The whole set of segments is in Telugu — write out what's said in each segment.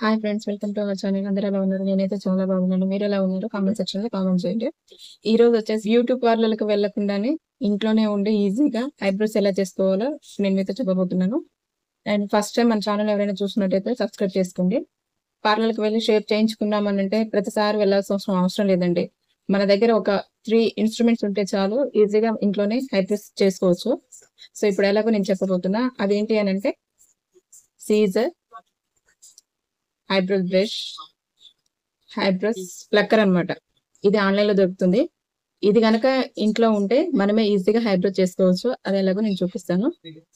hi friends welcome to our channel అందరూ ఎలా ఉన్నారు నేనైతే చాలా బాగున్నాను మీరు ఎలా ఉన్నారు కామెంట్ సెక్షన్ లో కామెంట్ చేయండి ఈ రోజు వచ్చేసి బ్యూటీ పార్లర్లకు వెళ్లకుండానే ఇంట్లోనే ఉండి ఈజీగా ఐబ్రోస్ ఎలా చేసుకోవాలో నేను మీతో చెప్పబోతున్నాను అండ్ ఫస్ట్ టైం మన ఛానల్ ఎవరైనా చూసినట్టయితే సబ్స్క్రైబ్ చేసుకోండి పార్లర్కి వెళ్ళి షేప్ చేయించుకున్నామని అంటే ప్రతిసారి వెళ్ళాల్సిన అవసరం అవసరం లేదండి మన దగ్గర ఒక త్రీ ఇన్స్ట్రుమెంట్స్ ఉంటే చాలు ఈజీగా ఇంట్లోనే ఐబ్రోస్ చేసుకోవచ్చు సో ఇప్పుడు ఎలాగో నేను చెప్పబోతున్నా అదేంటి అని అంటే scissor eyebrows brush eyebrows plucker అన్నమాట ఇది ఆన్లైన్ లో దొరుకుతుంది ఇది గనక ఇంట్లో ఉంటే మనమే ఈజీగా హైబ్రో చేసుకోవచ్చు అది ఎలాగో నేను చూపిస్తాను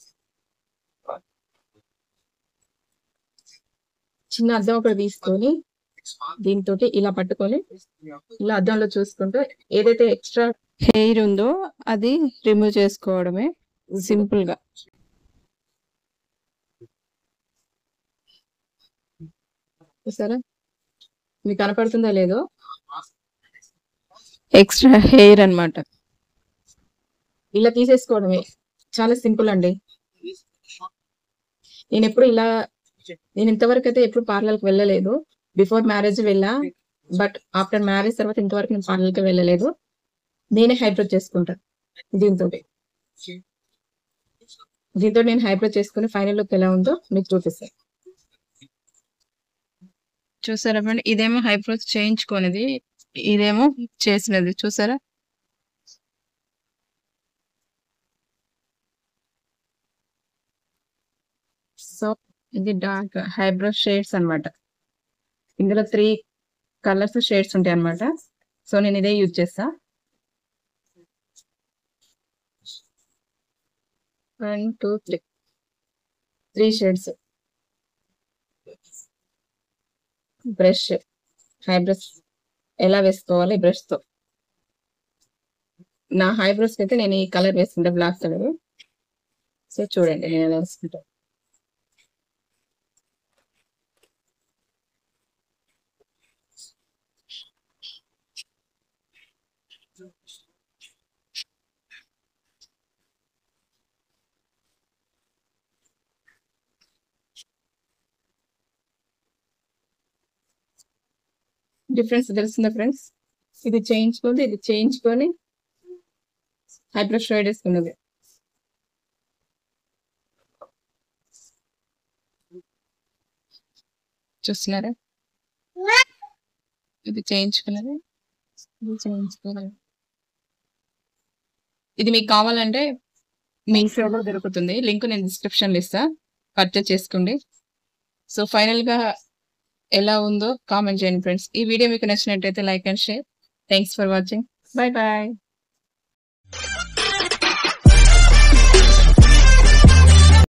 చిన్న అద్దం ఒకటి తీసుకొని దీంతో ఇలా పట్టుకొని ఇలా అద్దంలో చూసుకుంటూ ఏదైతే ఎక్స్ట్రా హెయిర్ ఉందో అది రిమూవ్ చేసుకోవడమే సింపుల్ గా చూసారా మీకు కనపడుతుందో లేదో ఎక్స్ట్రా హెయిర్ అన్నమాట ఇలా తీసేసుకోవడమే చాలా సింపుల్ అండి నేను ఎప్పుడు ఇలా నేను ఇంతవరకు అయితే ఎప్పుడు పార్లర్కి వెళ్ళలేదు బిఫోర్ మ్యారేజ్ వెళ్ళా బట్ ఆఫ్టర్ మ్యారేజ్ తర్వాత ఇంతవరకు నేను పార్లర్కి వెళ్ళలేదు నేనే హైబ్రో చేసుకుంటా దీంతో దీంతో నేను హైబ్రో చేసుకుని ఫైనల్ లుక్ ఎలా ఉందో మీకు చూపిస్తాను చూసారా ఫ్రెండ్ ఇదేమో హైబ్రోస్ చేయించుకునేది ఇదేమో చేసినది చూసారా సో ఇది డార్క్ హైబ్రో షేడ్స్ అన్నమాట ఇందులో త్రీ కలర్స్ షేడ్స్ ఉంటాయి అన్నమాట సో నేను ఇదే యూజ్ చేస్తా one two three three shades brush eye brush ఎలా వేసుకోవాలి బ్రష్ తో నా హైబ్రోస్ అయితే నేను ఈ కలర్ వేసుకుంటా బ్లాక్ కలర్ సో చూడండి నేను ఎలా వేసుకుంటా డిఫరెన్స్ తెలుస్తుందా ఫ్రెండ్స్ ఇది చేయించుకుంది ఇది చేయించుకొని హైబ్రో షేడ్ వేసుకున్నది చూస్తున్నారా ఇది చేయించుకున్నది ఇది చేయించుకున్నది ఇది మీకు కావాలంటే మీ లో దొరుకుతుంది లింక్ నేను డిస్క్రిప్షన్ లో ఇస్తా పర్చేస్ చేసుకోండి సో ఫైనల్ గా ఎలా ఉందో కామెంట్ చేయండి ఫ్రెండ్స్ ఈ వీడియో మీకు నచ్చినట్టయితే like and share thanks for watching bye bye